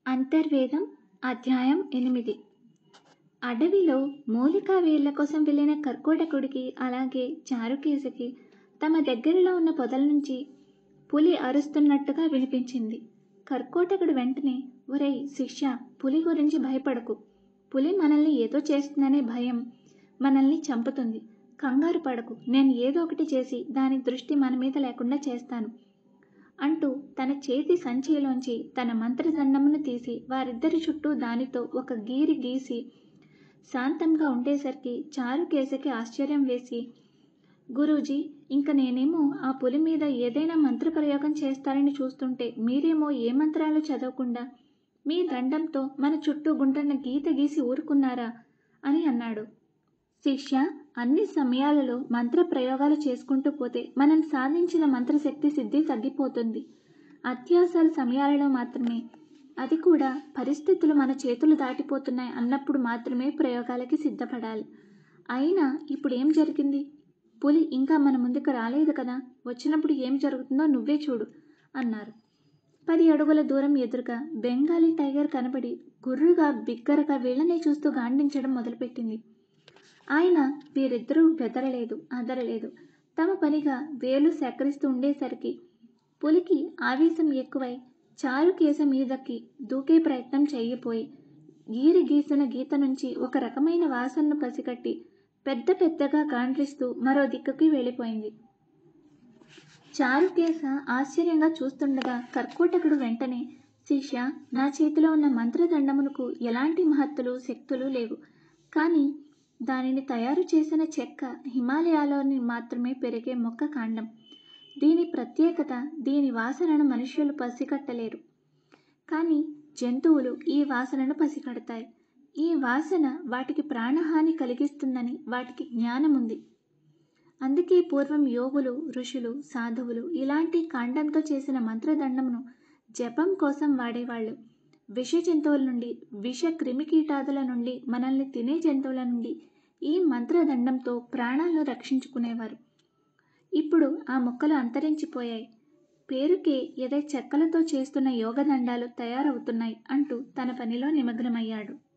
అంతర్వేదం అధ్యాయం ఎనిమిది అడవిలో మూలికా వేర్ల కోసం వెళ్ళిన కర్కోటకుడికి అలాగే చారుకేశకి తమ దగ్గరలో ఉన్న పొదల నుంచి పులి అరుస్తున్నట్టుగా వినిపించింది కర్కోటకుడు వెంటనే ఒరేయ్ శిష్య పులి గురించి భయపడకు పులి మనల్ని ఏదో చేస్తుందనే భయం మనల్ని చంపుతుంది కంగారు పడకు నేను ఏదో ఒకటి చేసి దాని దృష్టి మన మీద లేకుండా చేస్తాను అంటూ తన చేతి సంచిలోంచి తన మంత్రదండమును తీసి వారిద్దరి చుట్టూ దానితో ఒక గీరి గీసి శాంతంగా ఉండేసరికి చారుకేశకి ఆశ్చర్యం వేసి గురూజీ ఇంక నేనేమో ఆ పులి మీద ఏదైనా మంత్రప్రయోగం చేస్తారని చూస్తుంటే మీరేమో ఏ మంత్రాలు చదవకుండా మీ దండంతో మన చుట్టూ గుంటన్న గీత గీసి ఊరుకున్నారా అని అన్నాడు శిష్య అన్ని సమయాలలో మంత్ర ప్రయోగాలు చేసుకుంటూ పోతే మనం సాధించిన మంత్రశక్తి సిద్ధి తగ్గిపోతుంది అత్యవసర సమయాలలో మాత్రమే అది కూడా పరిస్థితులు మన చేతులు దాటిపోతున్నాయి అన్నప్పుడు మాత్రమే ప్రయోగాలకి సిద్ధపడాలి అయినా ఇప్పుడు ఏం జరిగింది పులి ఇంకా మన ముందుకు రాలేదు కదా వచ్చినప్పుడు ఏం జరుగుతుందో నువ్వే చూడు అన్నారు పది అడుగుల దూరం ఎదురుగా బెంగాలీ టైగర్ కనబడి గుర్రుగా బిగ్గరగా వీళ్ళనే చూస్తూ గాండించడం మొదలుపెట్టింది ఆయన వీరిద్దరూ బెదరలేదు అదరలేదు తమ పనిగా వేలు సేకరిస్తూ ఉండేసరికి పులికి ఆవేశం ఎక్కువై చారు కేస మీదకి దూకే ప్రయత్నం చేయపోయి గీరి గీసిన గీత నుంచి ఒక రకమైన వాసనను పసిగట్టి పెద్ద పెద్దగా గాండ్రిస్తూ మరో దిక్కుకి వెళ్ళిపోయింది చారుకేశ ఆశ్చర్యంగా చూస్తుండగా కర్కోటకుడు వెంటనే శిష్య నా చేతిలో ఉన్న మంత్రదండమునకు ఎలాంటి మహత్తులు శక్తులు లేవు కానీ దానిని తయారు చేసిన చెక్క హిమాలయాలోని మాత్రమే పెరిగే మొక్క కాండం దీని ప్రత్యేకత దీని వాసనను మనుష్యులు పసిగట్టలేరు కానీ జంతువులు ఈ వాసనను పసిగడతాయి ఈ వాసన వాటికి ప్రాణహాని కలిగిస్తుందని వాటికి జ్ఞానం ఉంది అందుకే పూర్వం యోగులు ఋషులు సాధువులు ఇలాంటి కాండంతో చేసిన మంత్రదండమును జపం కోసం వాడేవాళ్ళు విష జంతువుల నుండి విష క్రిమికీటాదుల నుండి మనల్ని తినే జంతువుల నుండి ఈ మంత్రదండంతో ప్రాణాలను రక్షించుకునేవారు ఇప్పుడు ఆ మొక్కలు అంతరించిపోయాయి పేరుకే ఏదో చెక్కలతో చేస్తున్న యోగదండాలు తయారవుతున్నాయి అంటూ తన పనిలో నిమగ్నమయ్యాడు